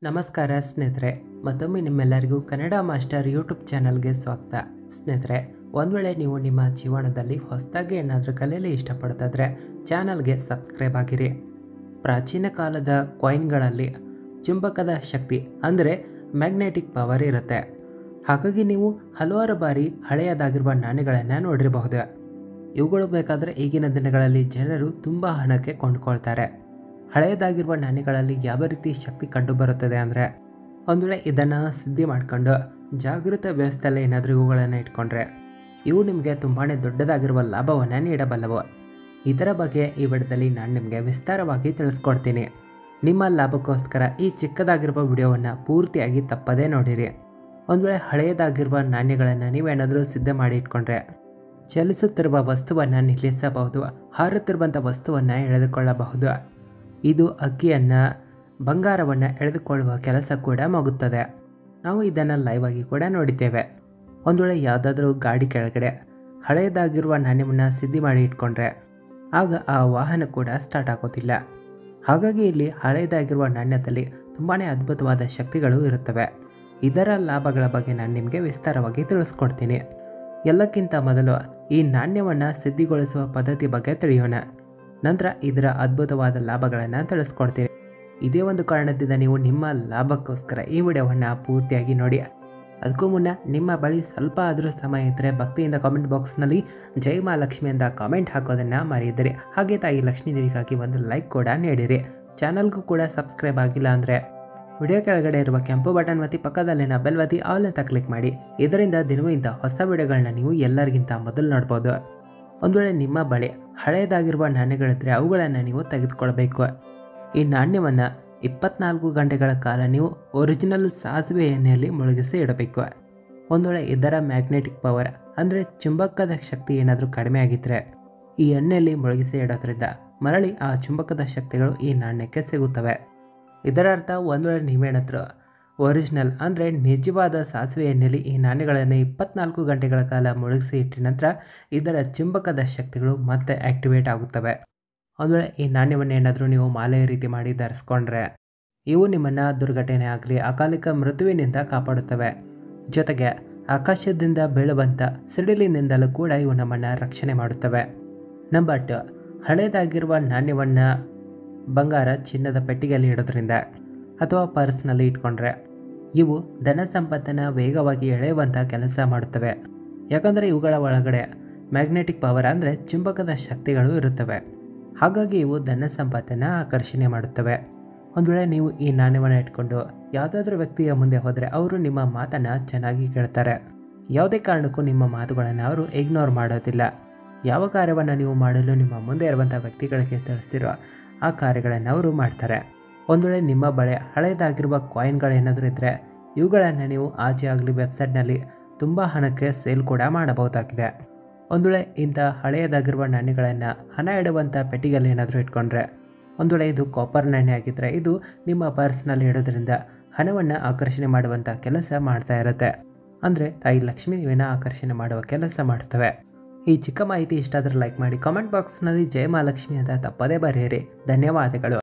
ನಮಸ್ಕಾರ ಸ್ನೇಹಿತರೆ ಮತ್ತೊಮ್ಮೆ ನಿಮ್ಮೆಲ್ಲರಿಗೂ ಕನ್ನಡ ಮಾಸ್ಟರ್ ಯೂಟ್ಯೂಬ್ ಚಾನಲ್ಗೆ ಸ್ವಾಗತ ಸ್ನೇಹಿತರೆ ಒಂದು ವೇಳೆ ನೀವು ನಿಮ್ಮ ಜೀವನದಲ್ಲಿ ಹೊಸದಾಗಿ ಏನಾದರೂ ಕಲಿಯಲು ಇಷ್ಟಪಡ್ತಾಯಿದ್ರೆ ಚಾನಲ್ಗೆ ಸಬ್ಸ್ಕ್ರೈಬ್ ಆಗಿರಿ ಪ್ರಾಚೀನ ಕಾಲದ ಕಾಯಿನ್ಗಳಲ್ಲಿ ಚುಂಬಕದ ಶಕ್ತಿ ಅಂದರೆ ಮ್ಯಾಗ್ನೆಟಿಕ್ ಪವರ್ ಇರುತ್ತೆ ಹಾಗಾಗಿ ನೀವು ಹಲವಾರು ಬಾರಿ ಹಳೆಯದಾಗಿರುವ ನಾಣ್ಯಗಳನ್ನು ನೋಡಿರಬಹುದು ಇವುಗಳು ಬೇಕಾದರೆ ಈಗಿನ ದಿನಗಳಲ್ಲಿ ಜನರು ತುಂಬ ಹಣಕ್ಕೆ ಕೊಂಡ್ಕೊಳ್ತಾರೆ ಹಳೆಯದಾಗಿರುವ ನಾಣ್ಯಗಳಲ್ಲಿ ಯಾವ ರೀತಿ ಶಕ್ತಿ ಕಂಡುಬರುತ್ತದೆ ಅಂದರೆ ಒಂದು ವೇಳೆ ಇದನ್ನು ಸಿದ್ಧಿ ಮಾಡಿಕೊಂಡು ಜಾಗೃತ ವ್ಯವಸ್ಥೆಯಲ್ಲಿ ಏನಾದರೂ ಇವುಗಳನ್ನು ಇಟ್ಕೊಂಡ್ರೆ ಇವು ನಿಮಗೆ ತುಂಬಾ ದೊಡ್ಡದಾಗಿರುವ ಲಾಭವನ್ನು ನೀಡಬಲ್ಲವು ಇದರ ಬಗ್ಗೆ ಈ ವಿಡಿಯೋದಲ್ಲಿ ನಾನು ನಿಮಗೆ ವಿಸ್ತಾರವಾಗಿ ತಿಳಿಸ್ಕೊಡ್ತೀನಿ ನಿಮ್ಮ ಲಾಭಕ್ಕೋಸ್ಕರ ಈ ಚಿಕ್ಕದಾಗಿರುವ ವಿಡಿಯೋವನ್ನು ಪೂರ್ತಿಯಾಗಿ ತಪ್ಪದೇ ನೋಡಿರಿ ಒಂದು ವೇಳೆ ಹಳೆಯದಾಗಿರುವ ನಾಣ್ಯಗಳನ್ನು ನೀವೇನಾದರೂ ಸಿದ್ಧ ಮಾಡಿ ಇಟ್ಕೊಂಡ್ರೆ ಚಲಿಸುತ್ತಿರುವ ವಸ್ತುವನ್ನು ನಿಲ್ಲಿಸಬಹುದು ಹಾರುತ್ತಿರುವಂಥ ವಸ್ತುವನ್ನು ಎಳೆದುಕೊಳ್ಳಬಹುದು ಇದು ಅಕ್ಕಿಯನ್ನು ಬಂಗಾರವನ್ನು ಎಳೆದುಕೊಳ್ಳುವ ಕೆಲಸ ಕೂಡ ಮಗುತ್ತದೆ ನಾವು ಇದನ್ನು ಲೈವ್ ಆಗಿ ಕೂಡ ನೋಡಿದ್ದೇವೆ ಒಂದು ವೇಳೆ ಯಾವುದಾದ್ರೂ ಗಾಡಿ ಕೆಳಗಡೆ ಹಳೆಯದಾಗಿರುವ ನಾಣ್ಯವನ್ನು ಸಿದ್ಧಿ ಮಾಡಿ ಇಟ್ಕೊಂಡ್ರೆ ಆಗ ಆ ವಾಹನ ಕೂಡ ಸ್ಟಾರ್ಟ್ ಆಗೋದಿಲ್ಲ ಹಾಗಾಗಿ ಇಲ್ಲಿ ಹಳೆಯದಾಗಿರುವ ನಾಣ್ಯದಲ್ಲಿ ತುಂಬಾ ಅದ್ಭುತವಾದ ಶಕ್ತಿಗಳು ಇರುತ್ತವೆ ಇದರ ಲಾಭಗಳ ಬಗ್ಗೆ ನಾನು ನಿಮಗೆ ವಿಸ್ತಾರವಾಗಿ ತಿಳಿಸ್ಕೊಡ್ತೀನಿ ಎಲ್ಲಕ್ಕಿಂತ ಮೊದಲು ಈ ನಾಣ್ಯವನ್ನು ಸಿದ್ಧಿಗೊಳಿಸುವ ಪದ್ಧತಿ ಬಗ್ಗೆ ತಿಳಿಯೋಣ ನಂತರ ಇದರ ಅದ್ಭುತವಾದ ಲಾಭಗಳನ್ನು ತಿಳಿಸ್ಕೊಡ್ತೀನಿ ಇದೇ ಒಂದು ಕಾರಣದಿಂದ ನೀವು ನಿಮ್ಮ ಲಾಭಕ್ಕೋಸ್ಕರ ಈ ವಿಡಿಯೋವನ್ನು ಪೂರ್ತಿಯಾಗಿ ನೋಡಿ ಅದಕ್ಕೂ ಮುನ್ನ ನಿಮ್ಮ ಬಳಿ ಸ್ವಲ್ಪ ಆದರೂ ಸಮಯ ಇದ್ದರೆ ಭಕ್ತಿಯಿಂದ ಕಾಮೆಂಟ್ ಬಾಕ್ಸ್ನಲ್ಲಿ ಜೈ ಮಹಾಲಕ್ಷ್ಮಿ ಅಂತ ಕಾಮೆಂಟ್ ಹಾಕೋದನ್ನು ಮರೆಯಿದ್ರಿ ಹಾಗೆ ತಾಯಿ ಲಕ್ಷ್ಮೀ ದೇವಿಗಾಗಿ ಒಂದು ಲೈಕ್ ಕೂಡ ನೀಡಿರಿ ಚಾನಲ್ಗೂ ಕೂಡ ಸಬ್ಸ್ಕ್ರೈಬ್ ಆಗಿಲ್ಲ ಅಂದರೆ ವಿಡಿಯೋ ಕೆಳಗಡೆ ಇರುವ ಕೆಂಪು ಬಟನ್ ಒತ್ತಿ ಪಕ್ಕದಲ್ಲಿನ ಬೆಲ್ ಒತ್ತಿ ಆಲ್ ಅಂತ ಕ್ಲಿಕ್ ಮಾಡಿ ಇದರಿಂದ ದಿನವೂ ಇಂಥ ಹೊಸ ವಿಡಿಯೋಗಳನ್ನ ನೀವು ಎಲ್ಲರಿಗಿಂತ ಮೊದಲು ನೋಡ್ಬೋದು ಒಂದು ವೇಳೆ ನಿಮ್ಮ ಬಳಿ ಹಳೆಯದಾಗಿರುವ ನಾಣ್ಯಗಳಿದ್ದರೆ ಅವುಗಳನ್ನು ನೀವು ತೆಗೆದುಕೊಳ್ಬೇಕು ಈ ನಾಣ್ಯವನ್ನು ಇಪ್ಪತ್ನಾಲ್ಕು ಗಂಟೆಗಳ ಕಾಲ ನೀವು ಒರಿಜಿನಲ್ ಸಾಸಿವೆ ಎಣ್ಣೆಯಲ್ಲಿ ಮುಳುಗಿಸಿ ಇಡಬೇಕು ಒಂದು ವೇಳೆ ಇದರ ಮ್ಯಾಗ್ನೆಟಿಕ್ ಪವರ್ ಅಂದರೆ ಚುಂಬಕದ ಶಕ್ತಿ ಏನಾದರೂ ಕಡಿಮೆ ಆಗಿದ್ದರೆ ಈ ಎಣ್ಣೆಯಲ್ಲಿ ಮುಳುಗಿಸಿ ಇಡೋದ್ರಿಂದ ಮರಳಿ ಆ ಚುಂಬಕದ ಶಕ್ತಿಗಳು ಈ ನಾಣ್ಯಕ್ಕೆ ಸಿಗುತ್ತವೆ ಇದರ ಅರ್ಥ ಒಂದು ವೇಳೆ ನೀವೇನಾದರೂ ಒರಿಜಿನಲ್ ಅಂದರೆ ನಿಜವಾದ ಸಾಸಿವೆ ಎಣ್ಣೆಯಲ್ಲಿ ಈ ನಾಣ್ಯಗಳನ್ನು ಇಪ್ಪತ್ನಾಲ್ಕು ಗಂಟೆಗಳ ಕಾಲ ಮುಳುಗಿಸಿ ಇಟ್ಟ ನಂತರ ಇದರ ಚುಂಬಕದ ಶಕ್ತಿಗಳು ಮತ್ತೆ ಆ್ಯಕ್ಟಿವೇಟ್ ಆಗುತ್ತವೆ ಒಂದು ವೇಳೆ ಈ ನಾಣ್ಯವನ್ನು ಏನಾದರೂ ನೀವು ಮಾಲೆ ರೀತಿ ಮಾಡಿ ಧರಿಸ್ಕೊಂಡ್ರೆ ಇವು ನಿಮ್ಮನ್ನು ದುರ್ಘಟನೆ ಆಗಲಿ ಅಕಾಲಿಕ ಮೃತ್ಯುವಿನಿಂದ ಕಾಪಾಡುತ್ತವೆ ಜೊತೆಗೆ ಆಕಾಶದಿಂದ ಬೀಳುವಂಥ ಸಿಡಿಲಿನಿಂದಲೂ ಕೂಡ ಇವು ನಮ್ಮನ್ನು ರಕ್ಷಣೆ ಮಾಡುತ್ತವೆ ನಂಬರ್ ಟು ಹಳೇದಾಗಿರುವ ನಾಣ್ಯವನ್ನು ಬಂಗಾರ ಚಿನ್ನದ ಪೆಟ್ಟಿಗೆಯಲ್ಲಿ ಇಡೋದ್ರಿಂದ ಅಥವಾ ಪರ್ಸ್ನಲ್ಲಿ ಇಟ್ಕೊಂಡ್ರೆ ಇವು ಧನ ಸಂಪತ್ತನ್ನು ವೇಗವಾಗಿ ಎಳೆಯುವಂಥ ಕೆಲಸ ಮಾಡುತ್ತವೆ ಯಾಕಂದರೆ ಇವುಗಳ ಒಳಗಡೆ ಮ್ಯಾಗ್ನೆಟಿಕ್ ಪವರ್ ಅಂದರೆ ಚುಂಬಕದ ಶಕ್ತಿಗಳು ಇರುತ್ತವೆ ಹಾಗಾಗಿ ಇವು ಧನ ಸಂಪತ್ತನ್ನು ಆಕರ್ಷಣೆ ಮಾಡುತ್ತವೆ ಒಂದು ವೇಳೆ ನೀವು ಈ ನಾಣ್ಯವನ್ನು ಇಟ್ಕೊಂಡು ಯಾವುದಾದ್ರೂ ವ್ಯಕ್ತಿಯ ಮುಂದೆ ಹೋದರೆ ಅವರು ನಿಮ್ಮ ಮಾತನ್ನು ಚೆನ್ನಾಗಿ ಕೇಳ್ತಾರೆ ಯಾವುದೇ ಕಾರಣಕ್ಕೂ ನಿಮ್ಮ ಮಾತುಗಳನ್ನು ಅವರು ಇಗ್ನೋರ್ ಮಾಡೋದಿಲ್ಲ ಯಾವ ಕಾರ್ಯವನ್ನು ನೀವು ಮಾಡಲು ನಿಮ್ಮ ಮುಂದೆ ಇರುವಂಥ ವ್ಯಕ್ತಿಗಳಿಗೆ ತಿಳಿಸ್ತಿರೋ ಆ ಕಾರ್ಯಗಳನ್ನು ಅವರು ಮಾಡ್ತಾರೆ ಒಂದು ವೇಳೆ ನಿಮ್ಮ ಬಳೆ ಹಳೆಯದಾಗಿರುವ ಕಾಯಿನ್ಗಳೇನಾದರೂ ಇದ್ದರೆ ಇವುಗಳನ್ನು ನೀವು ಆಚೆ ಆಗಲಿ ವೆಬ್ಸೈಟ್ನಲ್ಲಿ ತುಂಬ ಹಣಕ್ಕೆ ಸೇಲ್ ಕೂಡ ಮಾಡಬಹುದಾಗಿದೆ ಒಂದು ವೇಳೆ ಇಂಥ ಹಳೆಯದಾಗಿರುವ ನಾಣ್ಯಗಳನ್ನು ಹಣ ಇಡುವಂಥ ಪೆಟ್ಟಿಗೆಯಲ್ಲಿ ಏನಾದರೂ ಇಟ್ಕೊಂಡ್ರೆ ಒಂದು ವೇಳೆ ಇದು ಕಾಪರ್ ನಾಣ್ಯ ಆಗಿದ್ದರೆ ಇದು ನಿಮ್ಮ ಪರ್ಸ್ನಲ್ಲಿ ಇಡೋದ್ರಿಂದ ಹಣವನ್ನು ಆಕರ್ಷಣೆ ಮಾಡುವಂಥ ಕೆಲಸ ಮಾಡ್ತಾ ಇರುತ್ತೆ ಅಂದರೆ ತಾಯಿ ಲಕ್ಷ್ಮೀ ದೇವಿನ ಆಕರ್ಷಣೆ ಮಾಡುವ ಕೆಲಸ ಮಾಡ್ತವೆ ಈ ಚಿಕ್ಕ ಮಾಹಿತಿ ಇಷ್ಟ ಆದರೆ ಲೈಕ್ ಮಾಡಿ ಕಾಮೆಂಟ್ ಬಾಕ್ಸ್ನಲ್ಲಿ ಜಯ ಮಹಾಲಕ್ಷ್ಮಿ ಅಂತ ತಪ್ಪದೇ ಬರೆಯಿರಿ ಧನ್ಯವಾದಗಳು